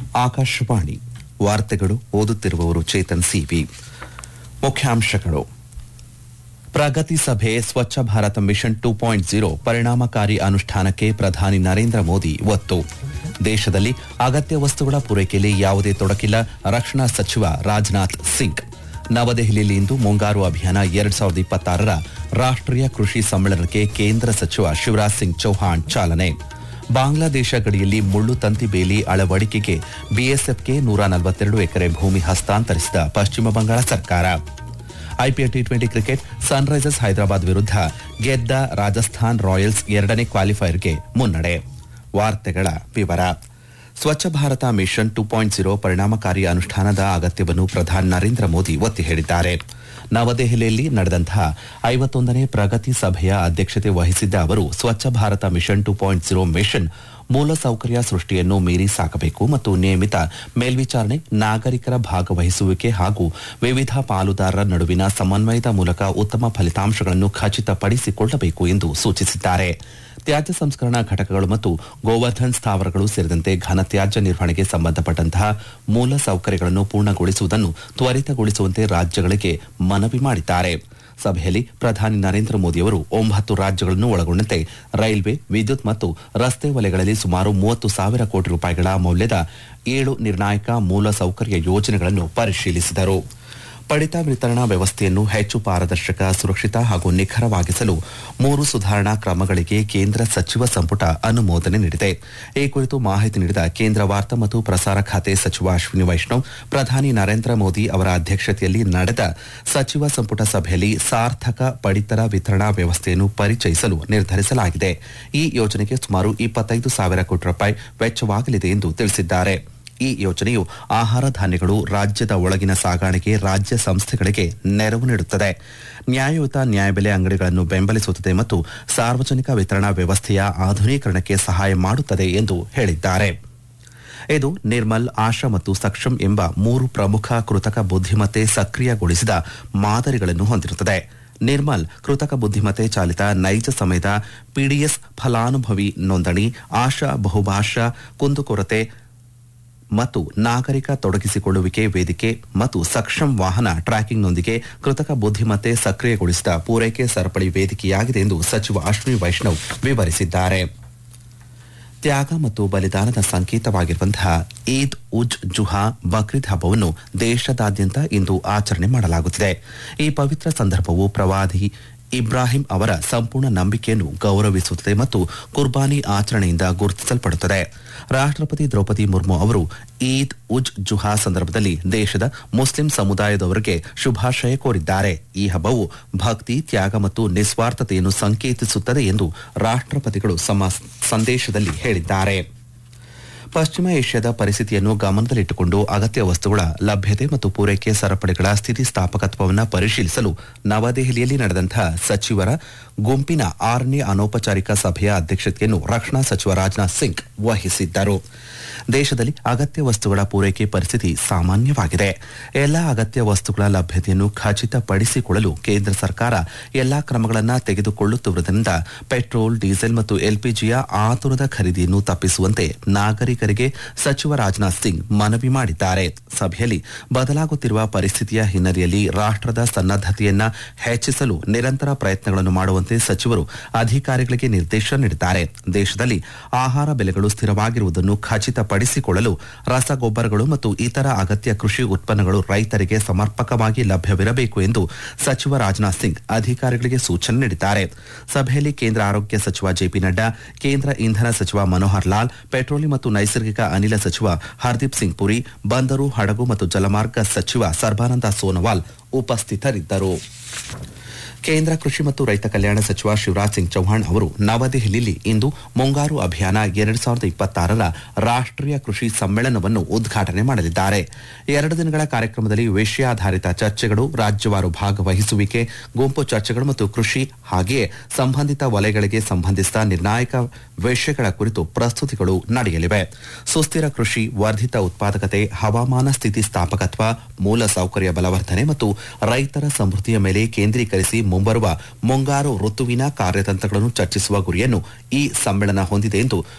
ಆಕಾಶವಾಣಿ ವಾರ್ತೆಗಳು ಓದುತ್ತಿರುವವರು ಚೇತನ್ ಸಿವಿ ಮುಖ್ಯಾಂಶಗಳು ಪ್ರಗತಿ ಸಭೆ Swachh Bharat mission two point zero ಪರಿಣಾಮಕಾರಿ ಅನುಷ್ಠಾನಕ್ಕೆ ಪ್ರಧಾನಿ ನರೇಂದ್ರ ಮೋದಿ ಒತ್ತು ದೇಶದಲ್ಲಿ ಅಗತ್ಯ ವಸ್ತುಗಳ ಪೂರೈಕೆಯಲ್ಲಿ ಯಾವುದೇ ತೊಡಕಿಲ್ಲ ರಕ್ಷಣಾ ಸಚಿವ ರಾಜನಾಥ್ ಸಿಂಗ್ ನವದೆಹಲಿಯಲ್ಲಿ ಇಂದು ಮುಂಗಾರು ಅಭಿಯಾನ ಎರಡ್ ಸಾವಿರದ ಇಪ್ಪತ್ತಾರರ ರಾಷ್ಟ್ರೀಯ ಕೃಷಿ ಸಮ್ಮೇಳನಕ್ಕೆ ಕೇಂದ್ರ ಸಚಿವ ಶಿವರಾಜ್ ಸಿಂಗ್ ಚೌಹಾಣ್ ಚಾಲನೆ ಬಾಂಗ್ಲಾದೇಶ ಗಡಿಯಲ್ಲಿ ಮುಳ್ಳು ತಂತಿ ಬೇಲಿ ಅಳವಡಿಕೆಗೆ ಬಿಎಸ್ಎಫ್ಗೆ ನೂರ ನಲವತ್ತೆರಡು ಎಕರೆ ಭೂಮಿ ಹಸ್ತಾಂತರಿಸಿದ ಪಶ್ಚಿಮ ಬಂಗಾಳ ಸರ್ಕಾರ IPL T twenty cricket Sunrisers Hyderabad ವಿರುದ್ಧ ಗೆದ್ದ ರಾಜಸ್ಥಾನ್ ರಾಯಲ್ಸ್ ಎರಡನೇ ಕ್ವಾಲಿಫೈಯರ್ಗೆ ಮುನ್ನಡೆ ವಾರ್ತೆಗಳ ವಿವರ Swachh Bharat mission two point zero ಪರಿಣಾಮಕಾರಿ ಅನುಷ್ಠಾನದ ಅಗತ್ಯವನ್ನು ಪ್ರಧಾನಿ ನರೇಂದ್ರ ಮೋದಿ ಒತ್ತಿ ಹೇಳಿದ್ದಾರೆ ನವದೆಹಲಿಯಲ್ಲಿ ನಡೆದಂತಹ ಐವತ್ತೊಂದನೇ ಪ್ರಗತಿ ಸಭೆಯ ಅಧ್ಯಕ್ಷತೆ ವಹಿಸಿದ್ದ ಅವರು Swachh Bharat mission two point zero mission ಮೂಲಸೌಕರ್ಯ ಸೃಷ್ಟಿಯನ್ನು ಮೀರಿ ಸಾಕಬೇಕು ಮತ್ತು ನಿಯಮಿತ ಮೇಲ್ವಿಚಾರಣೆ ನಾಗರಿಕರ ಭಾಗವಹಿಸುವಿಕೆ ಹಾಗೂ ವಿವಿಧ ಪಾಲುದಾರರ ನಡುವಿನ ಸಮನ್ವಯದ ಮೂಲಕ ಉತ್ತಮ ಫಲಿತಾಂಶಗಳನ್ನು ಖಚಿತಪಡಿಸಿಕೊಳ್ಳಬೇಕು ಎಂದು ಸೂಚಿಸಿದ್ದಾರೆ ತ್ಯಾಜ್ಯ ಸಂಸ್ಕರಣಾ ಘಟಕಗಳು ಮತ್ತು ಗೋವರ್ಧನ್ ಸ್ಥಾವರಗಳು ಸೇರಿದಂತೆ ಘನತ್ಯಾಜ್ಯ ನಿರ್ವಹಣೆಗೆ ಸಂಬಂಧಪಟ್ಟಂತಹ ಮೂಲ ಸೌಕರ್ಯಗಳನ್ನು ಪೂರ್ಣಗೊಳಿಸುವುದನ್ನು ತ್ವರಿತಗೊಳಿಸುವಂತೆ ರಾಜ್ಯಗಳಿಗೆ ಮನವಿ ಮಾಡಿದ್ದಾರೆ ಸಭೆಯಲ್ಲಿ ಪ್ರಧಾನಿ ನರೇಂದ್ರ ಮೋದಿಯವರು ಒಂಬತ್ತು ರಾಜ್ಯಗಳನ್ನು ಒಳಗೊಂಡಂತೆ ರೈಲ್ವೆ ವಿದ್ಯುತ್ ಮತ್ತು ರಸ್ತೆ ವಲಯಗಳಲ್ಲಿ ಸುಮಾರು ಮೂವತ್ತು ಸಾವಿರ ಕೋಟಿ ರೂಪಾಯಿಗಳ ಮೌಲ್ಯದ ಏಳು ನಿರ್ಣಾಯಕ ಮೂಲ ಸೌಕರ್ಯ ಯೋಜನೆಗಳನ್ನು ಪರಿಶೀಲಿಸಿದರು ಪಡಿತ ವಿತರಣಾ ವ್ಯವಸ್ಥೆಯನ್ನು ಹೆಚ್ಚು ಪಾರದರ್ಶಕ ಸುರಕ್ಷಿತ ಹಾಗೂ ನಿಖರವಾಗಿಸಲು ಮೂರು ಸುಧಾರಣಾ ಕ್ರಮಗಳಿಗೆ ಕೇಂದ್ರ ಸಚಿವ ಸಂಪುಟ ಅನುಮೋದನೆ ನೀಡಿದೆ ಈ ಕುರಿತು ಮಾಹಿತಿ ನೀಡಿದ ಕೇಂದ್ರ ವಾರ್ತಾ ಮತ್ತು ಪ್ರಸಾರ ಖಾತೆ ಸಚಿವ ಅಶ್ವಿನಿ ವೈಷ್ಣವ್ ಪ್ರಧಾನಿ ನರೇಂದ್ರ ಮೋದಿ ಅವರ ಅಧ್ಯಕ್ಷತೆಯಲ್ಲಿ ನಡೆದ ಸಚಿವ ಸಂಪುಟ ಸಭೆಯಲ್ಲಿ ಸಾರ್ಥಕ ಪಡಿತರ ವಿತರಣಾ ವ್ಯವಸ್ಥೆಯನ್ನು ಪರಿಚಯಿಸಲು ನಿರ್ಧರಿಸಲಾಗಿದೆ ಈ ಯೋಜನೆಗೆ ಸುಮಾರು ಇಪ್ಪತ್ತೈದು ಸಾವಿರ ಕೋಟಿ ರೂಪಾಯಿ ವೆಚ್ಚವಾಗಲಿದೆ ಎಂದು ತಿಳಿಸಿದ್ದಾರೆ ಈ ಯೋಜನೆಯು ಆಹಾರ ಧಾನ್ಯಗಳು ರಾಜ್ಯದ ಒಳಗಿನ ಸಾಗಾಣಿಕೆ ರಾಜ್ಯ ಸಂಸ್ಥೆಗಳಿಗೆ ನೆರವು ನೀಡುತ್ತದೆ ನ್ಯಾಯಯುತ ನ್ಯಾಯಬೆಲೆ ಅಂಗಡಿಗಳನ್ನು ಬೆಂಬಲಿಸುತ್ತದೆ ಮತ್ತು ಸಾರ್ವಜನಿಕ ವಿತರಣಾ ವ್ಯವಸ್ಥೆಯ ಆಧುನೀಕರಣಕ್ಕೆ ಸಹಾಯ ಮಾಡುತ್ತದೆ ಎಂದು ಹೇಳಿದ್ದಾರೆ ಇದು ನಿರ್ಮಲ್ ಆಶಾ ಮತ್ತು ಸಕ್ಷಮ್ ಎಂಬ ಮೂರು ಪ್ರಮುಖ ಕೃತಕ ಬುದ್ಧಿಮತ್ತೆ ಸಕ್ರಿಯಗೊಳಿಸಿದ ಮಾದರಿಗಳನ್ನು ಹೊಂದಿರುತ್ತದೆ ನಿರ್ಮಲ್ ಕೃತಕ ಬುದ್ಧಿಮತ್ತೆ ಚಾಲಿತ ನೈಜ ಸಮಯದ ಪಿಡಿಎಸ್ ಫಲಾನುಭವಿ ನೋಂದಣಿ ಆಶಾ ಬಹುಭಾಷಾ ಕುಂದುಕೊರತೆ ಮತ್ತು ನಾಗರಿಕ ತೊಡಗಿಸಿಕೊಳ್ಳುವಿಕೆ ವೇದಿಕೆ ಮತ್ತು ಸಕ್ಷಮ್ ವಾಹನ ಟ್ರ್ಯಾಕಿಂಗ್ನೊಂದಿಗೆ ಕೃತಕ ಬುದ್ಧಿಮತ್ತೆ ಸಕ್ರಿಯಗೊಳಿಸಿದ ಪೂರೈಕೆ ಸರಪಳಿ ವೇದಿಕೆಯಾಗಿದೆ ಎಂದು ಸಚಿವ ಅಶ್ವಿನಿ ವೈಷ್ಣವ್ ವಿವರಿಸಿದ್ದಾರೆ ತ್ಯಾಗ ಮತ್ತು ಬಲಿದಾನದ ಸಂಕೇತವಾಗಿರುವಂತಹ ಈದ್ ಉಜ್ ಜುಹಾ ಬಕ್ರೀದ್ ಹಬ್ಬವನ್ನು ದೇಶದಾದ್ಯಂತ ಇಂದು ಆಚರಣೆ ಮಾಡಲಾಗುತ್ತಿದೆ ಈ ಪವಿತ್ರ ಸಂದರ್ಭವು ಪ್ರವಾದಿ ಇಬ್ರಾಹಿಂ ಅವರ ಸಂಪೂರ್ಣ ನಂಬಿಕೆಯನ್ನು ಗೌರವಿಸುತ್ತದೆ ಮತ್ತು ಕುರ್ಬಾನಿ ಆಚರಣೆಯಿಂದ ಗುರುತಿಸಲ್ಪಡುತ್ತದೆ ರಾಷ್ಟ್ರಪತಿ ದ್ರೌಪದಿ ಮುರ್ಮು ಅವರು ಈದ್ ಉಜ್ ಜುಹಾ ಸಂದರ್ಭದಲ್ಲಿ ದೇಶದ ಮುಸ್ಲಿಂ ಸಮುದಾಯದವರಿಗೆ ಶುಭಾಶಯ ಕೋರಿದ್ದಾರೆ ಈ ಹಬ್ಬವು ಭಕ್ತಿ ತ್ಯಾಗ ಮತ್ತು ನಿಸ್ವಾರ್ಥತೆಯನ್ನು ಸಂಕೇತಿಸುತ್ತದೆ ಎಂದು ರಾಷ್ಟ್ರಪತಿಗಳು ತಮ್ಮ ಸಂದೇಶದಲ್ಲಿ ಹೇಳಿದ್ದಾರೆ ಪಶ್ಚಿಮ ಏಷ್ಯಾದ ಪರಿಸ್ಥಿತಿಯನ್ನು ಗಮನದಲ್ಲಿಟ್ಟುಕೊಂಡು ಅಗತ್ಯ ವಸ್ತುಗಳ ಲಭ್ಯತೆ ಮತ್ತು ಪೂರೈಕೆ ಸರಪಳಿಗಳ ಸ್ಥಿತಿಸ್ಥಾಪಕತ್ವವನ್ನು ಪರಿಶೀಲಿಸಲು ನವದೆಹಲಿಯಲ್ಲಿ ನಡೆದಂತಹ ಸಚಿವರ ಗುಂಪಿನ ಆರನೇ ಅನೌಪಚಾರಿಕ ಸಭೆಯ ಅಧ್ಯಕ್ಷತೆಯನ್ನು ರಕ್ಷಣಾ ಸಚಿವ ರಾಜನಾಥ್ ಸಿಂಗ್ ವಹಿಸಿದ್ದರು ದೇಶದಲ್ಲಿ ಅಗತ್ಯ ವಸ್ತುಗಳ ಪೂರೈಕೆ ಪರಿಸ್ಥಿತಿ ಸಾಮಾನ್ಯವಾಗಿದೆ ಎಲ್ಲಾ ಅಗತ್ಯ ವಸ್ತುಗಳ ಲಭ್ಯತೆಯನ್ನು ಖಚಿತಪಡಿಸಿಕೊಳ್ಳಲು ಕೇಂದ್ರ ಸರ್ಕಾರ ಎಲ್ಲಾ ಕ್ರಮಗಳನ್ನು ತೆಗೆದುಕೊಳ್ಳುತ್ತಿರುವುದರಿಂದ ಪೆಟ್ರೋಲ್ ಡೀಸೆಲ್ ಮತ್ತು ಎಲ್ಪಿಜಿಯ ಆತುರದ ಖರೀದಿಯನ್ನು ತಪ್ಪಿಸುವಂತೆ ನಾಗರಿಕರಿಗೆ ಸಚಿವ ರಾಜನಾಥ್ ಸಿಂಗ್ ಮನವಿ ಮಾಡಿದ್ದಾರೆ ಸಭೆಯಲ್ಲಿ ಬದಲಾಗುತ್ತಿರುವ ಪರಿಸ್ಥಿತಿಯ ಹಿನ್ನೆಲೆಯಲ್ಲಿ ರಾಷ್ಟ್ರದ ಸನ್ನದ್ದತೆಯನ್ನ ಹೆಚ್ಚಿಸಲು ನಿರಂತರ ಪ್ರಯತ್ನಗಳನ್ನು ಮಾಡುವಂತೆ ಸಚಿವರು ಅಧಿಕಾರಿಗಳಿಗೆ ನಿರ್ದೇಶನ ನೀಡಿದ್ದಾರೆ ದೇಶದಲ್ಲಿ ಆಹಾರ ಬೆಲೆಗಳು ಸ್ಥಿರವಾಗಿರುವುದನ್ನು ಖಚಿತಪಡಿಸಿಕೊಳ್ಳಲು ರಸಗೊಬ್ಬರಗಳು ಮತ್ತು ಇತರ ಅಗತ್ಯ ಕೃಷಿ ಉತ್ಪನ್ನಗಳು ರೈತರಿಗೆ ಸಮರ್ಪಕವಾಗಿ ಲಭ್ಯವಿರಬೇಕು ಎಂದು ಸಚಿವ ರಾಜನಾಥ್ ಸಿಂಗ್ ಅಧಿಕಾರಿಗಳಿಗೆ ಸೂಚನೆ ನೀಡಿದ್ದಾರೆ ಸಭೆಯಲ್ಲಿ ಕೇಂದ್ರ ಆರೋಗ್ಯ ಸಚಿವ ಜೆಪಿ ನಡ್ಡಾ ಕೇಂದ್ರ ಇಂಧನ ಸಚಿವ ಮನೋಹರ್ ಲಾಲ್ ಪೆಟ್ರೋಲಿಯಂ ಮತ್ತು ನೈಸರ್ಗಿಕ ಅನಿಲ ಸಚಿವ ಹರ್ದೀಪ್ ಸಿಂಗ್ ಪುರಿ ಬಂದರು ಹಡಗು ಮತ್ತು ಜಲಮಾರ್ಗ ಸಚಿವ ಸರ್ಬಾನಂದ ಸೋನೋವಾಲ್ ಉಪಸ್ಥಿತರಿದ್ದರು ಕೇಂದ್ರ ಕೃಷಿ ಮತ್ತು ರೈತ ಕಲ್ಯಾಣ ಸಚಿವ ಶಿವರಾಜ್ ಸಿಂಗ್ ಚೌಹಾಣ್ ಅವರು ನವದೆಹಲಿಯಲ್ಲಿ ಇಂದು ಮುಂಗಾರು ಅಭಿಯಾನ ಎರಡ್ ಸಾವಿರದ ಇಪ್ಪತ್ತಾರರ ರಾಷ್ಟ್ರೀಯ ಕೃಷಿ ಸಮ್ಮೇಳನವನ್ನು ಉದ್ಘಾಟನೆ ಮಾಡಲಿದ್ದಾರೆ ಎರಡು ದಿನಗಳ ಕಾರ್ಯಕ್ರಮದಲ್ಲಿ ವಿಷಯಾಧಾರಿತ ಚರ್ಚೆಗಳು ರಾಜ್ಯವಾರು ಭಾಗವಹಿಸುವಿಕೆ ಗುಂಪು ಚರ್ಚೆಗಳು ಮತ್ತು ಕೃಷಿ ಹಾಗೆಯೇ ಸಂಬಂಧಿತ ವಲಯಗಳಿಗೆ ಸಂಬಂಧಿಸಿದ ನಿರ್ಣಾಯಕ ವಿಷಯಗಳ ಕುರಿತು ಪ್ರಸ್ತುತಿಗಳು ನಡೆಯಲಿವೆ ಸುಸ್ಥಿರ ಕೃಷಿ ವರ್ಧಿತ ಉತ್ಪಾದಕತೆ ಹವಾಮಾನ ಸ್ಥಿತಿಸ್ಥಾಪಕತ್ವ ಮೂಲ ಸೌಕರ್ಯ ಬಲವರ್ಧನೆ ಮತ್ತು ರೈತರ ಸಮೃದ್ಧಿಯ ಮೇಲೆ ಕೇಂದ್ರೀಕರಿಸಿ ಮುಂಬರುವ ಮುಂಗಾರು ಋತುವಿನ ಕಾರ್ಯತಂತ್ರಗಳನ್ನು ಚರ್ಚಿಸುವ ಗುರಿಯನ್ನು ಈ ಸಮ್ಮೇಳನ ಹೊಂದಿದೆ ಎಂದು